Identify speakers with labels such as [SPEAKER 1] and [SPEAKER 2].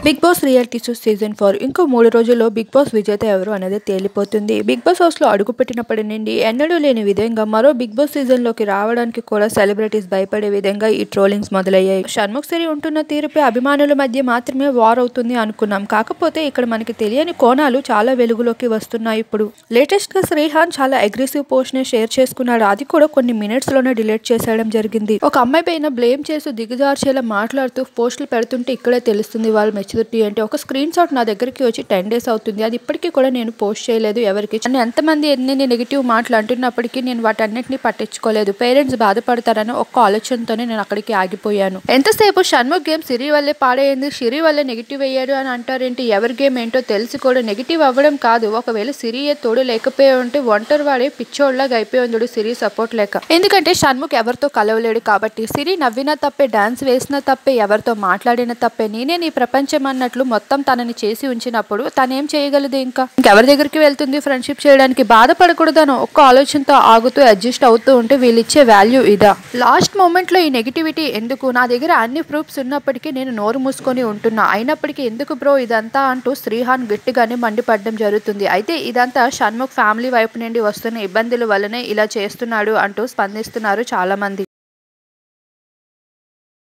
[SPEAKER 1] big Boss reality show season four ఇంకో మూడు రోజుల్లో బిగ్ బాస్ విజేత ఎవరు అనేది తేలిపోతుంది బిగ్ బాస్ హౌస్ లో అడుగుపెట్టినప్పటి నుండి ఎన్నడూ లేని విధంగా మరో బిగ్ బాస్ సీజన్ లోకి రావడానికి కూడా సెలబ్రిటీస్ భయపడే విధంగా ఈ ట్రోలింగ్స్ మొదలయ్యాయి షణ్ముఖ్ సిరి ఉంటున్న తీరుపై అభిమానుల మధ్య మాత్రమే వార్ అవుతుంది అనుకున్నాం కాకపోతే ఇక్కడ మనకి తెలియని కోణాలు చాలా వెలుగులోకి వస్తున్నాయి ఇప్పుడు లేటెస్ట్ గా శ్రీహాన్ చాలా అగ్రెసివ్ పోస్ట్ ని షేర్ చేసుకున్నాడు అది కూడా కొన్ని మినిట్స్ లోనే డిలీట్ చేసేయడం జరిగింది ఒక అమ్మాయి పైన బ్లేమ్ చేసి దిగజార్చేలా మాట్లాడుతూ పోస్టులు పెడుతుంటే ఇక్కడే తెలుస్తుంది వాళ్ళ మెచ్యూరిటీ అంటే ఒక స్క్రీన్ షాట్ నా దగ్గరికి వచ్చి టెన్ డేస్ అవుతుంది అది ఇప్పటికీ కూడా నేను పోస్ట్ చేయలేదు ఎవరికి నన్ను ఎంతమంది ఎన్ని నెగిటివ్ మాటలు అంటున్నప్పటికీ నేను వాటన్నిటిని పట్టించుకోలేదు పేరెంట్స్ బాధపడతారని ఒక్క ఆలోచనతోనే నేను అక్కడికి ఆగిపోయాను ఎంతసేపు షణ్ముఖ్ గేమ్ సిరి వల్లే పాడైంది సిరి వల్లే నెగిటివ్ అయ్యాడు అని అంటారేంటి ఎవరి గేమ్ ఏంటో తెలిసి కూడా నెగిటివ్ అవ్వడం కాదు ఒకవేళ సిరియే తోడు లేకపోయి ఉంటే ఒంటరి వాడే పిచ్చోళ్ళగా అయిపోయి ఉండు సిరి సపోర్ట్ లేక ఎందుకంటే షణ్ముఖ్ ఎవరితో కలవలేడు కాబట్టి సిరి నవ్వినా తప్పే డాన్స్ వేసినా తప్పే ఎవరితో మాట్లాడిన తప్పే నేనే నీ ప్రపంచం అన్నట్లు మొత్తం తనని చేసి ఉంచినప్పుడు తనేం చేయగలదు ఇంకా ఇంకెవరి దగ్గరికి వెళ్తుంది ఫ్రెండ్షిప్ చేయడానికి బాధపడకూడదను ఒక్క ఆలోచనతో ఆగుతూ అడ్జస్ట్ అవుతూ ఉంటే వీళ్ళు ఇచ్చే వాల్యూ ఇదా లాస్ట్ మూమెంట్ లో ఈ నెగిటివిటీ ఎందుకు నా దగ్గర అన్ని ప్రూఫ్స్ ఉన్నప్పటికీ నేను నోరు మూసుకొని ఉంటున్నా అయినప్పటికీ ఎందుకు బ్రో ఇదంతా అంటూ శ్రీహాన్ గట్టిగానే మండిపడడం జరుగుతుంది అయితే ఇదంతా షణ్ముఖ్ ఫ్యామిలీ వైపు నుండి వస్తున్న ఇబ్బందుల వల్లనే ఇలా చేస్తున్నాడు అంటూ స్పందిస్తున్నారు చాలా మంది